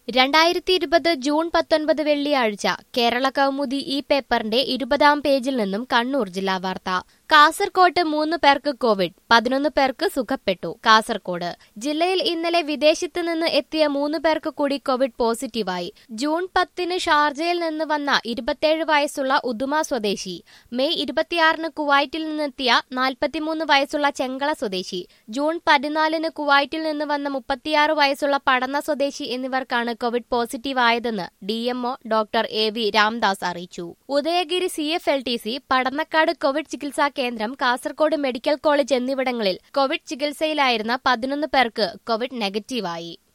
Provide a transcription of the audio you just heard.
രണ്ടായിരത്തി ഇരുപത് ജൂൺ പത്തൊൻപത് വെള്ളിയാഴ്ച കേരള കൗമുദി ഈ പേപ്പറിന്റെ ഇരുപതാം പേജിൽ നിന്നും കണ്ണൂർ ജില്ലാ വാർത്ത കാസർകോട്ട് മൂന്ന് പേർക്ക് കോവിഡ് പതിനൊന്ന് പേർക്ക് സുഖപ്പെട്ടു കാസർകോട് ജില്ലയിൽ ഇന്നലെ വിദേശത്ത് നിന്ന് എത്തിയ മൂന്ന് പേർക്ക് കൂടി കോവിഡ് പോസിറ്റീവായി ജൂൺ പത്തിന് ഷാർജയിൽ നിന്ന് വന്ന ഇരുപത്തിയേഴ് വയസ്സുള്ള ഉദുമ സ്വദേശി മെയ് ഇരുപത്തിയാറിന് കുവൈറ്റിൽ നിന്നെത്തിയ നാൽപ്പത്തിമൂന്ന് വയസ്സുള്ള ചെങ്കള സ്വദേശി ജൂൺ പതിനാലിന് കുവൈറ്റിൽ നിന്ന് വന്ന മുപ്പത്തിയാറ് വയസ്സുള്ള പടന്ന സ്വദേശി എന്നിവർക്കാണ് കോവിഡ് പോസിറ്റീവ് ആയതെന്ന് DMO doctor A V Ramdas അറിയിച്ചു Udayagiri C F L T C Padannakkad Covid ചികിത്സാ കേന്ദ്രം കാസർകോട് മെഡിക്കൽ കോളേജ് എന്നിവിടങ്ങളിൽ കോവിഡ് ചികിത്സയിലായിരുന്ന പതിനൊന്ന് പേർക്ക് കോവിഡ് നെഗറ്റീവായി